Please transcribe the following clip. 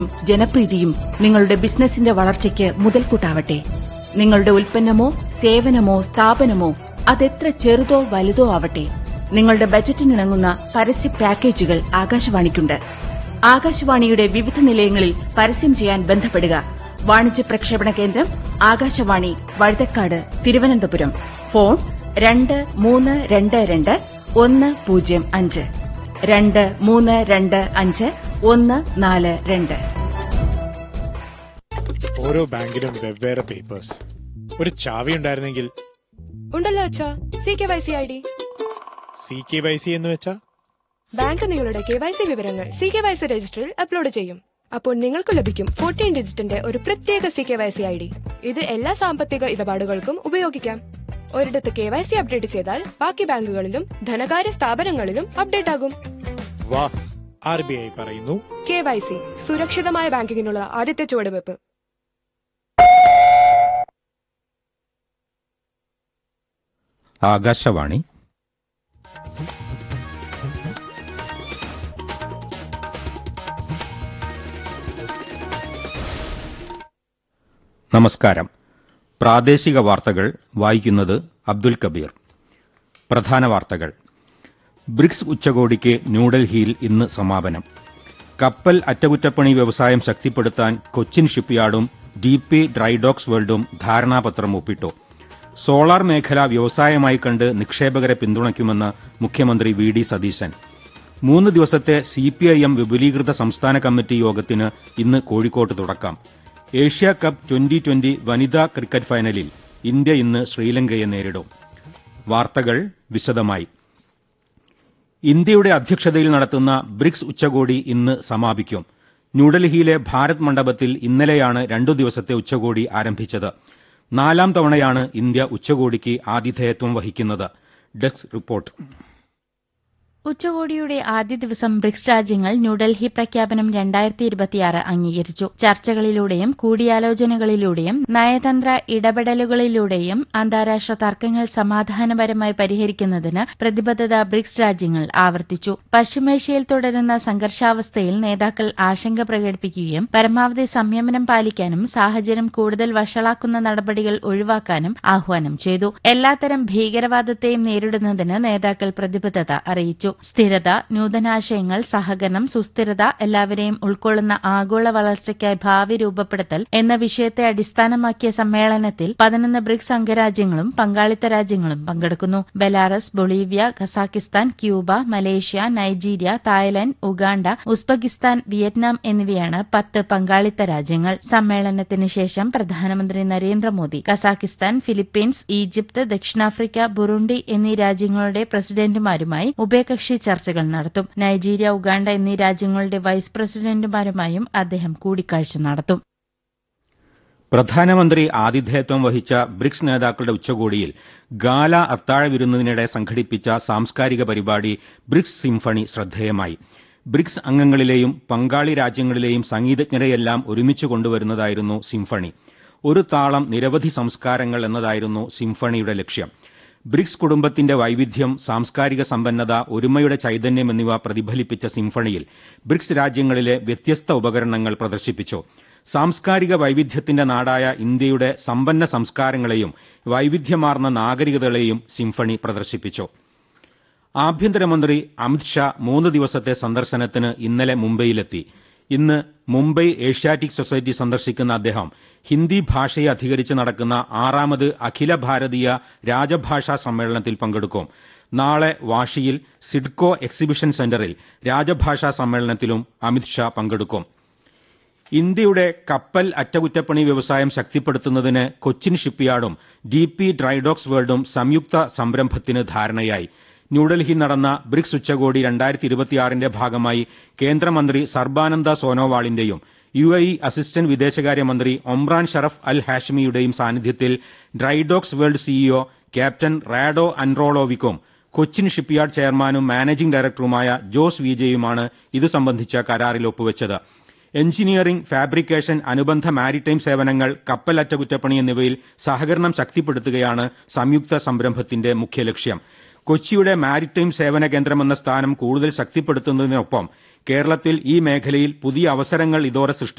ജനപ്രീതിയും നിങ്ങളുടെ ബിസിനസിന്റെ വളർച്ചയ്ക്ക് മുതൽക്കൂട്ടാവട്ടെ നിങ്ങളുടെ ഉൽപ്പന്നമോ സേവനമോ സ്ഥാപനമോ അതെത്ര ചെറുതോ വലുതോ ആവട്ടെ നിങ്ങളുടെ ബജറ്റിനിണങ്ങുന്ന പരസ്യ പാക്കേജുകൾ ആകാശവാണിക്കുണ്ട് ആകാശവാണിയുടെ വിവിധ നിലയങ്ങളിൽ പരസ്യം ചെയ്യാൻ ബന്ധപ്പെടുക വാണിജ്യ പ്രക്ഷേപണ കേന്ദ്രം ആകാശവാണി വഴുതക്കാട് തിരുവനന്തപുരം ഫോൺ രണ്ട് മൂന്ന് രണ്ട് രണ്ട് ഒന്ന് പൂജ്യം അഞ്ച് രണ്ട് മൂന്ന് രണ്ട് അഞ്ച് ഒന്ന് നാല് രണ്ട് ഓരോ ബാങ്കിലും വെവ്വേറെ പേപ്പേഴ്സ് ഒരു ചാവി ഉണ്ടായിരുന്നെങ്കിൽ ഉണ്ടല്ലോ അച്ഛാ C K Y C I D C K Y C എന്ന് വെച്ചാ ബാങ്ക് നിങ്ങളുടെ കെ വൈ സി വിവരങ്ങൾ സി കെ വൈ സി രജിസ്റ്ററിൽ അപ്ലോഡ് ചെയ്യും അപ്പോൾ നിങ്ങൾക്ക് ലഭിക്കും ഫോർട്ടീൻ ഡിജിറ്റിന്റെ ഒരു പ്രത്യേക C K Y C I D ഇത് എല്ലാ സാമ്പത്തിക ഇടപാടുകൾക്കും ഉപയോഗിക്കാം ഒരിടത്ത് കെ വൈ സി അപ്ഡേറ്റ് ചെയ്താൽ ബാക്കി ബാങ്കുകളിലും ധനകാര്യ സ്ഥാപനങ്ങളിലും അപ്ഡേറ്റ് ആകും വാ ആർ ബി ഐ പറയുന്നു കെ വൈ സി സുരക്ഷിതമായ ബാങ്കിങ്ങിനുള്ള ആദ്യത്തെ ചുവടുവെപ്പ് ആകാശവാണി നമസ്കാരം പ്രാദേശിക വാർത്തകൾ വായിക്കുന്നത് അബ്ദുൽ കബീർ പ്രധാന വാർത്തകൾ ബ്രിക്സ് ഉച്ചകോടിക്ക് ന്യൂഡൽഹിയിൽ ഇന്ന് സമാപനം കപ്പൽ അറ്റകുറ്റപ്പണി വ്യവസായം ശക്തിപ്പെടുത്താൻ കൊച്ചിൻ ഷിപ്പ്യാർഡും ഡി പി ഡ്രൈഡോക്സ് വേൾഡും ധാരണാപത്രം ഒപ്പിട്ടു സോളാർ മേഖല വ്യവസായമായി കണ്ട് നിക്ഷേപകരെ പിന്തുണയ്ക്കുമെന്ന് മുഖ്യമന്ത്രി വി ഡി സതീശൻ മൂന്ന് ദിവസത്തെ സി പി ഐ എം വിപുലീകൃത സംസ്ഥാന കമ്മിറ്റി യോഗത്തിന് ഇന്ന് കോഴിക്കോട്ട് തുടക്കം ഏഷ്യ കപ്പ് ട്വന്റി ട്വന്റി വനിതാ ക്രിക്കറ്റ് ഫൈനലിൽ ഇന്ത്യ ഇന്ന് ശ്രീലങ്കയെ നേരിടും വാർത്തകൾ വിശദമായി ഇന്ത്യയുടെ അധ്യക്ഷതയിൽ നടത്തുന്ന ബ്രിക്സ് ഉച്ചകോടി ഇന്ന് സമാപിക്കും ന്യൂഡൽഹിയിലെ ഭാരത് മണ്ഡപത്തിൽ ഇന്നലെയാണ് രണ്ടു ദിവസത്തെ ഉച്ചകോടി ആരംഭിച്ചത് നാലാം തവണയാണ് ഇന്ത്യ ഉച്ചകോടിക്ക് ആതിഥേയത്വം വഹിക്കുന്നത് ഡെസ്ക് റിപ്പോർട്ട് ഉച്ചകോടിയുടെ ആദ്യ ദിവസം ബ്രിക്സ് രാജ്യങ്ങൾ ന്യൂഡൽഹി പ്രഖ്യാപനം രണ്ടായിരത്തി ഇരുപത്തിയാറ് അംഗീകരിച്ചു ചർച്ചകളിലൂടെയും കൂടിയാലോചനകളിലൂടെയും നയതന്ത്ര ഇടപെടലുകളിലൂടെയും അന്താരാഷ്ട്ര തർക്കങ്ങൾ സമാധാനപരമായി പരിഹരിക്കുന്നതിന് പ്രതിബദ്ധത ബ്രിക്സ് രാജ്യങ്ങൾ ആവർത്തിച്ചു പശ്ചിമേഷ്യയിൽ തുടരുന്ന സംഘർഷാവസ്ഥയിൽ നേതാക്കൾ ആശങ്ക പ്രകടിപ്പിക്കുകയും പരമാവധി സംയമനം പാലിക്കാനും സാഹചര്യം കൂടുതൽ വഷളാക്കുന്ന നടപടികൾ ഒഴിവാക്കാനും ആഹ്വാനം ചെയ്തു എല്ലാത്തരം ഭീകരവാദത്തെയും നേരിടുന്നതിന് നേതാക്കൾ പ്രതിബദ്ധത അറിയിച്ചു സ്ഥിരത നൂതനാശയങ്ങൾ സഹകരണം സുസ്ഥിരത എല്ലാവരെയും ഉൾക്കൊള്ളുന്ന ആഗോള വളർച്ചയ്ക്കായി ഭാവി രൂപപ്പെടുത്തൽ എന്ന വിഷയത്തെ അടിസ്ഥാനമാക്കിയ സമ്മേളനത്തിൽ പതിനൊന്ന് ബ്രിക്സ് അംഗരാജ്യങ്ങളും പങ്കാളിത്ത രാജ്യങ്ങളും പങ്കെടുക്കുന്നു Belarus Bolivia Kazakhstan Cuba Malaysia Nigeria Thailand Uganda Uzbekistan Vietnam എന്നിവയാണ് പത്ത് പങ്കാളിത്ത രാജ്യങ്ങൾ സമ്മേളനത്തിന് ശേഷം പ്രധാനമന്ത്രി നരേന്ദ്രമോദി കസാക്കിസ്ഥാൻ ഫിലിപ്പീൻസ് ഈജിപ്ത് ദക്ഷിണാഫ്രിക്ക ബുറുണ്ടി എന്നീ രാജ്യങ്ങളുടെ പ്രസിഡന്റുമാരുമായി ഉഭയകക്ഷി ചർച്ചകൾ നടത്തും നൈജീരിയ ഉഗാണ്ട എന്നീ രാജ്യങ്ങളുടെ വൈസ് പ്രസിഡന്റുമാരുമായും അദ്ദേഹം കൂടിക്കാഴ്ച നടത്തും പ്രധാനമന്ത്രി ആതിഥേയത്വം വഹിച്ച ബ്രിക്സ് നേതാക്കളുടെ ഉച്ചകോടിയിൽ ഗാല അത്താഴ വിരുന്നതിനിടെ സംഘടിപ്പിച്ച സാംസ്കാരിക പരിപാടി ബ്രിക്സ് സിംഫണി ശ്രദ്ധേയമായി ബ്രിക്സ് അംഗങ്ങളിലെയും പങ്കാളി രാജ്യങ്ങളിലെയും സംഗീതജ്ഞരെയെല്ലാം ഒരുമിച്ച് കൊണ്ടുവരുന്നതായിരുന്നു സിംഫണി ഒരു താളം നിരവധി സംസ്കാരങ്ങൾ എന്നതായിരുന്നു സിംഫണിയുടെ ലക്ഷ്യം ബ്രിക്സ് കുടുംബത്തിന്റെ വൈവിധ്യം സാംസ്കാരിക സമ്പന്നത ഒരുമയുടെ ചൈതന്യം എന്നിവ പ്രതിഫലിപ്പിച്ച സിംഫണിയിൽ ബ്രിക്സ് രാജ്യങ്ങളിലെ വ്യത്യസ്ത ഉപകരണങ്ങൾ പ്രദർശിപ്പിച്ചു സാംസ്കാരിക വൈവിധ്യത്തിന്റെ നാടായ ഇന്ത്യയുടെ സമ്പന്ന സംസ്കാരങ്ങളെയും വൈവിധ്യമാർന്ന നാഗരികതകളെയും സിംഫണി പ്രദർശിപ്പിച്ചു ആഭ്യന്തരമന്ത്രി അമിത്ഷാ മൂന്ന് ദിവസത്തെ സന്ദർശനത്തിന് ഇന്നലെ മുംബൈയിലെത്തി ഇന്ന് മുംബൈ ഏഷ്യാറ്റിക് സൊസൈറ്റി സന്ദർശിക്കുന്ന അദ്ദേഹം ഹിന്ദി ഭാഷയെ അധികരിച്ച് നടക്കുന്ന ആറാമത് അഖില ഭാരതീയ രാജഭാഷാ സമ്മേളനത്തിൽ പങ്കെടുക്കും നാളെ വാഷിയിൽ സിഡ്കോ എക്സിബിഷൻ സെന്ററിൽ രാജഭാഷാ സമ്മേളനത്തിലും അമിത്ഷാ പങ്കെടുക്കും ഇന്ത്യയുടെ കപ്പൽ അറ്റകുറ്റപ്പണി വ്യവസായം ശക്തിപ്പെടുത്തുന്നതിന് കൊച്ചിൻ ഷിപ്പ്യാർഡും ഡി പി ഡ്രൈഡോക്സ് വേൾഡും സംയുക്ത സംരംഭത്തിന് ധാരണയായി ന്യൂഡൽഹിയിൽ നടന്ന ബ്രിക്സ് ഉച്ചകോടി രണ്ടായിരത്തി ഇരുപത്തിയാറിന്റെ ഭാഗമായി കേന്ദ്രമന്ത്രി സർബാനന്ദ സോനോവാളിന്റെയും യു എ ഇ അസിസ്റ്റന്റ് വിദേശകാര്യമന്ത്രി ഒമ്രാൻ ഷറഫ് അൽ ഹാഷ്മിയുടെയും സാന്നിധ്യത്തിൽ drydocks world CEO captain Rado അൻറോളോവിക്കും കൊച്ചിൻ ഷിപ്പ്യാർഡ് ചെയർമാനും മാനേജിംഗ് ഡയറക്ടറുമായ ജോസ് വിജയുമാണ് ഇതു സംബന്ധിച്ച കരാറിൽ ഒപ്പുവച്ചത് എഞ്ചിനീയറിംഗ് ഫാബ്രിക്കേഷൻ അനുബന്ധ മാരിടൈം സേവനങ്ങൾ കപ്പൽ അറ്റകുറ്റപ്പണി എന്നിവയിൽ സഹകരണം ശക്തിപ്പെടുത്തുകയാണ് സംയുക്ത സംരംഭത്തിന്റെ മുഖ്യ ലക്ഷ്യം കൊച്ചിയുടെ മാരിടൈം സേവന കേന്ദ്രമെന്ന സ്ഥാനം കൂടുതൽ ശക്തിപ്പെടുത്തുന്നതിനൊപ്പം കേരളത്തിൽ ഈ മേഖലയിൽ പുതിയ അവസരങ്ങൾ ഇതോടെ സൃഷ്ടി